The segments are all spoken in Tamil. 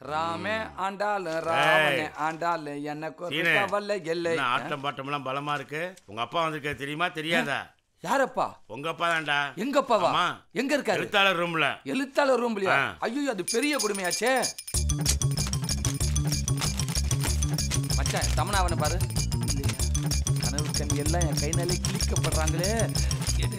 ராமே ஆண்டாளு ராமனே ஆண்டாளு எனக்கு ஒரு சீனு, கவலை இல்லை என்ன ஆட்டம் பாட்டம்லாம் பலமா இருக்கு உங்க அப்பா வந்திருக்க தெரியுமா தெரியாதா யாரப்பா உங்க அப்பா தான்டா எங்கப்பாவா ஆமா. எங்க இருக்காரு எழுத்தாளர் ரூம்ல எழுத்தாளர் ரூம்லயா ஆ. ஐயோ அது பெரிய கொடுமையாச்சே மச்சான் தமனாவனை பாரு இல்லையா கனவு கம்பி எல்லாம் என் கை நாளே கிழிக்கப்படுறாங்களே எது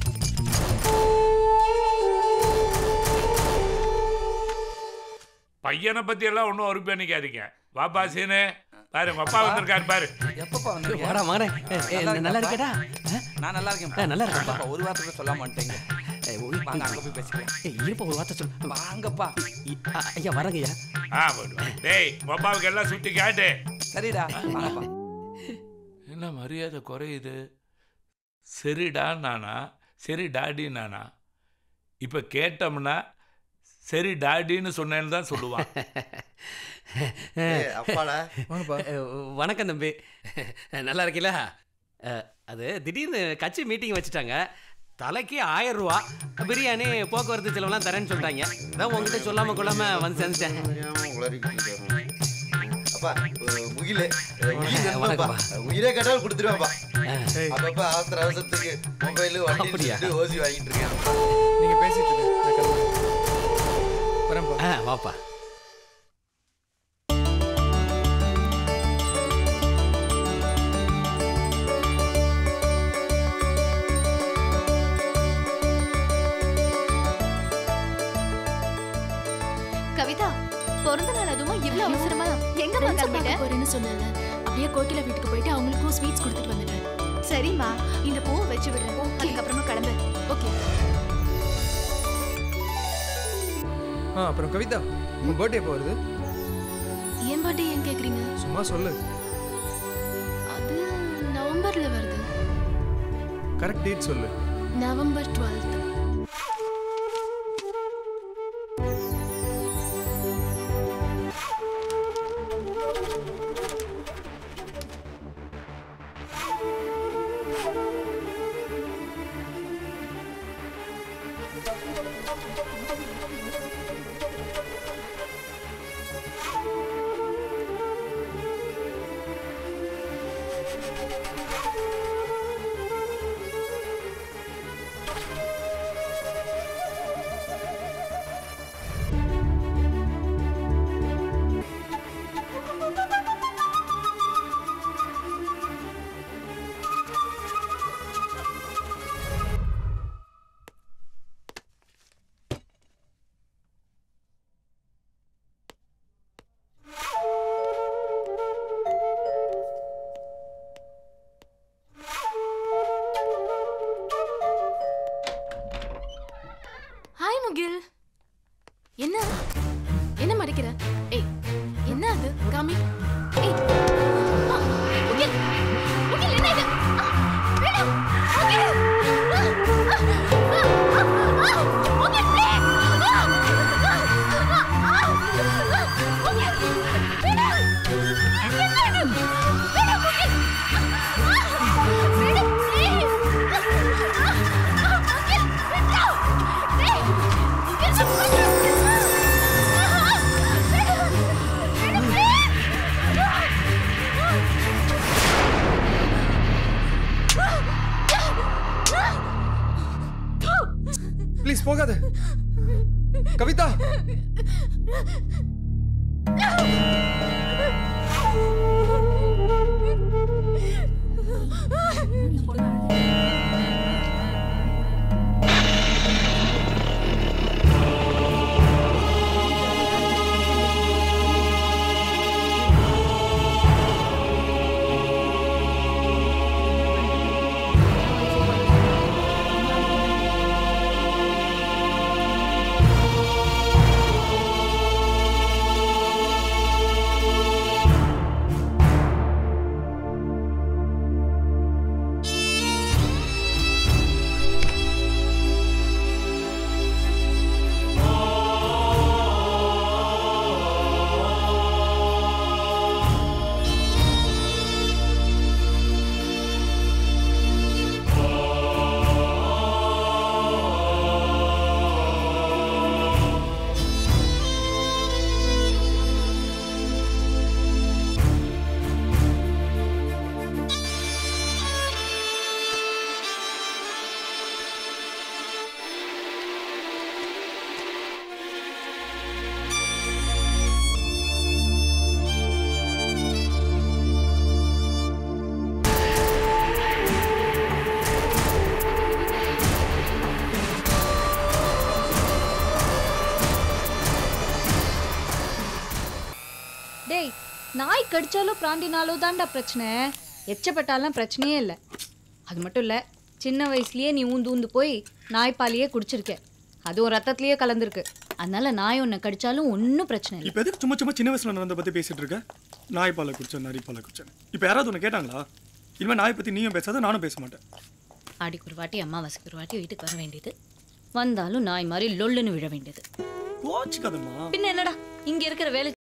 பையனை பத்தி எல்லாம் ஒன்றும் ஒரு பண்ணிக்காதீங்க வாப்பா சீனு பாரு உங்க அப்பா வந்திருக்காரு பாரு எப்பப்பா வந்து வாடா மகனே ஏ, ஏ, நல்லா இருக்கடா நான் நல்லா இருக்கேன் ஆ, நல்லா இருக்கேன்ப்பா. ஒரு வார்த்தை சொல்ல மாட்டேங்க வாங்க அங்க போய் பேசிக்கலாம் இருப்ப ஒரு வார்த்தை சொல்லு வாங்கப்பா இ- அ, ஐயா வரங்க ஐயா ஆ போடு. டேய் உங்க அப்பாவுக்கு எல்லாம் சுட்டி காட்டு சரிடா வாங்கப்பா என்ன மரியாதை குறையுது சரிடா நானா சரி டாடி நானா இப்போ கேட்டோம்னா சரி டாடின்னு சொன்னேன்னு தான் சொல்லுவான் அப்பாடா அஹ், வணக்கம் தம்பி நல்லா இருக்கீங்களா அஹ், அது திடீர்னு கட்சி மீட்டிங் வச்சுட்டாங்க தலைக்கு ஆயிரம் ரூபா பிரியாணி போக்குவரத்து செலவுலாம் தரேன்னு சொல்லிட்டாங்க அதான் உங்ககிட்ட சொல்லாம கொள்ளாம வந்து சேர்ந்துட்டேன் அப்பா அஹ், முகிலு அஹ், உயிர் நண்பன்ப்பா. வணக்கம்ப்பா. உயிரே கேட்டாலும் கொடுத்துருவாப்பா அப்பப்ப அவசர அவசரத்துக்கு மொபைல் வண்டி அப்படியா? ஓசி வாங்கிட்டு இருக்கேன் நீங்க பேசிட்டு இருங்க நான் கிளம்புறேன். வரேன்ப்பா ஆ வாப்பா கவிதா பிறந்த நாள் அதுவும் இவ்வளவு அவசரமா எங்க ஃப்ரெண்ட்ஸை கிளம்பிட்ட பார்க்க போறேன்னு சொன்னேன்ல அப்படியே கோகிலா வீட்டுக்கு போயிட்டு அவங்களுக்கும் ஸ்வீட்ஸ் கொடுத்துட்டு வந்துட்டேன் சரிம்மா இந்த பூவை வச்சு விடுறேன் அதுக்கப்புறமா கிளம்பு ஓகே ஆ அப்புறம் கவிதா உங்க பர்த்டே எப்போ வருது ஏன் பர்த்டே ஏன் கேக்குறீங்க சும்மா சொல்லு அது நவம்பர்ல வருது கரெக்ட் டேட் சொல்லு நவம்பர் டுவெல்த் ஹாய் முகில் என்ன என்ன மறைக்கிற ஏய் என்ன அது காமி ஏய் ஆ, முகில் முகில் என்ன இது ஆ, வேண்டாம் முகில் ஆ, ஆ, ஆ, ஆ, ஆ, முகில் please. ஆ, ஆ, ஆ, ஆ, ஆ, முகில் வேண்டாம் என்ன இது வேண்டாம் முகில் ஆ, ஆ, வேண்டாம் please. ஆ, ஆ, ஆ, முகில் வேண்டாம் டேய் முகில் நான் பண்றேன். ஆ, ஆ, வேண்டாம் வேண்டாம் please. ஆ, ப்ளீஸ் போகாத கவிதா ஆ நாய் கடிச்சாலோ பிராண்டினாலோ தான்டா பிரச்சனை எச்சப்பட்டாலாம் பிரச்சனையே இல்லை அது மட்டும் இல்லை சின்ன வயசுலயே நீ ஊந்து ஊந்து போய் நாய்ப்பாலையே குடிச்சிருக்க அதுவும் ரத்தத்திலேயே கலந்துருக்கு அதனால நாய் உன்னை கடிச்சாலும் ஒன்றும் பிரச்சனை இல்லை இப்போ எதுக்கு சும்மா சும்மா சின்ன வயசுல நடந்த பத்தி பேசிட்டு இருக்க நாய் பாலை குடிச்சேன் நரி பாலை குடிச்சேன் இப்போ யாராவது உன்னை கேட்டாங்களா இனிமேல் நாய் பத்தி நீயும் பேசாத நானும் பேச மாட்டேன் ஆடிக்கு ஒரு வாட்டி அம்மாவாசைக்கு ஒரு வாட்டி வீட்டுக்கு வர வேண்டியது வந்தாலும் நாய் மாதிரி லொல்லுன்னு விழ வேண்டியது கோச்சிக்காதம்மா பின்ன என்னடா இங்க இருக்கிற வேலை